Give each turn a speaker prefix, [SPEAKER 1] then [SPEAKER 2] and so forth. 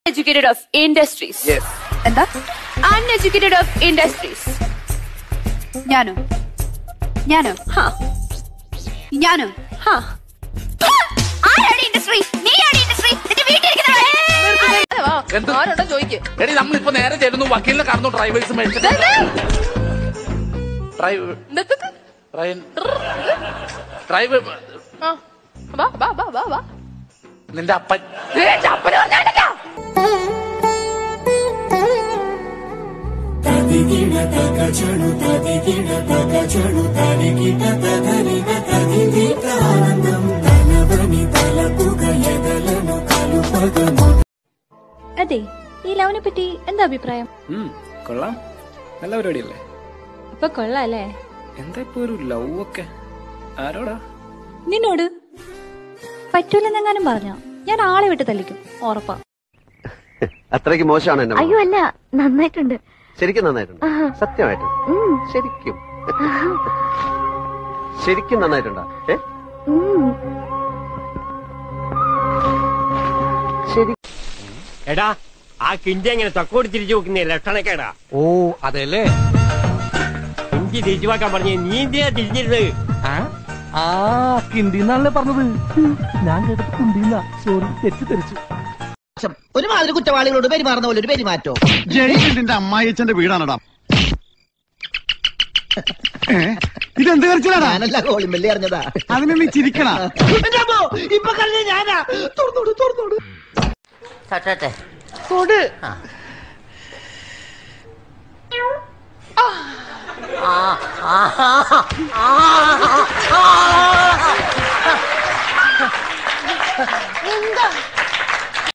[SPEAKER 1] Educated of industries
[SPEAKER 2] എന്താ
[SPEAKER 1] uneducated of industries
[SPEAKER 2] ഞാനോ ഞാനോ
[SPEAKER 1] ഹാ
[SPEAKER 2] ഞാനോ
[SPEAKER 1] ഹാ
[SPEAKER 2] ആരാണ് ഇൻഡസ്ട്രി നീയാണ് ഇൻഡസ്ട്രി നിന്റെ വീട്ടിലിരിക്കുന്നവളെ
[SPEAKER 3] എന്ത്?
[SPEAKER 1] ആരോടോ ചോദിക്കും
[SPEAKER 3] എടി നമ്മളിപ്പോ നേരെ ചെല്ലുന്നു വക്കീലിനെ കാണുന്നു ഡ്രൈവേഴ്സ് മേടിച്ചിട്ട് ഡ്രൈവ് ട്രെയിൻ ഡ്രൈവ്
[SPEAKER 1] വാ വാ വാ വാ വാ
[SPEAKER 3] നിന്റെ അപ്പൻ
[SPEAKER 1] ചപ്പല് പറഞ്ഞാലോ
[SPEAKER 4] తదిగిడ తగ చెడు తదిగిడ తగ చెడు తరిగిట తగరిన తదిగిట ఆనందం తనవని తలపుగ ఎదలను కలుపగ
[SPEAKER 5] അതെ ഈ ലവിനെ പറ്റി എന്താ അഭിപ്രായം
[SPEAKER 6] ഉം, കൊള്ളാം നല്ല പരിപാടിയല്ലേ
[SPEAKER 5] അപ്പൊ കൊള്ളാം അല്ലേ
[SPEAKER 6] എന്താ ഇപ്പൊ ഒരു ലവ് ഒക്കെ ആരോടാ
[SPEAKER 5] നിന്നോട് പറ്റൂലെന്നെങ്ങാനും പറഞ്ഞോ ഞാൻ ആളെ വിട്ട് തല്ലിക്കും ഉറപ്പാ
[SPEAKER 7] അത്രയ്ക്ക് മോശമാണ് എന്റെ
[SPEAKER 5] അയ്യോ അല്ല നന്നായിട്ടുണ്ട്
[SPEAKER 7] ശരിക്കും നന്നായിട്ടുണ്ട് സത്യമായിട്ട് ശരിക്കും ശരിക്കും നന്നായിട്ടുണ്ടോ ഏ ശരി
[SPEAKER 8] എടാ ആ കിഞ്ചി എങ്ങനെ തൊക്കോട് തിരിച്ചു നോക്കുന്നേ ലക്ഷണക്കേടാ
[SPEAKER 3] ഓ അതെല്ലേ
[SPEAKER 8] കിഞ്ചി തിരിച്ചു വെക്കാൻ പറഞ്ഞ നീ എന്തിനാ തിരിഞ്ഞിരുന്നത്
[SPEAKER 9] ആ കിണ്ടിന്നാണല്ലേ പറഞ്ഞത് ഞാൻ കേട്ടത് കുണ്ടിന്ന സോറി തെറ്റിദ്ധരിച്ചു
[SPEAKER 10] ഒരുമാതിരി കുറ്റവാളികളോട് പെരുമാറുന്ന പോലെ ഒരു പെരുമാറ്റോ
[SPEAKER 9] ജയിലിന്റെ അമ്മായിച്ചന്റെ വീടാണടാ ഇതെന്ത് കരച്ചിലാടാ
[SPEAKER 10] ഞാനല്ല കോളിമ്പല്ലി അറിഞ്ഞതാ
[SPEAKER 9] അതിനെ നീ ചിരിക്കണ
[SPEAKER 10] ഇപ്പൊ കണ്ടേ ഞാനാ തുറന്നോട് തുറന്നോട്
[SPEAKER 1] കൊട്
[SPEAKER 10] എന്താ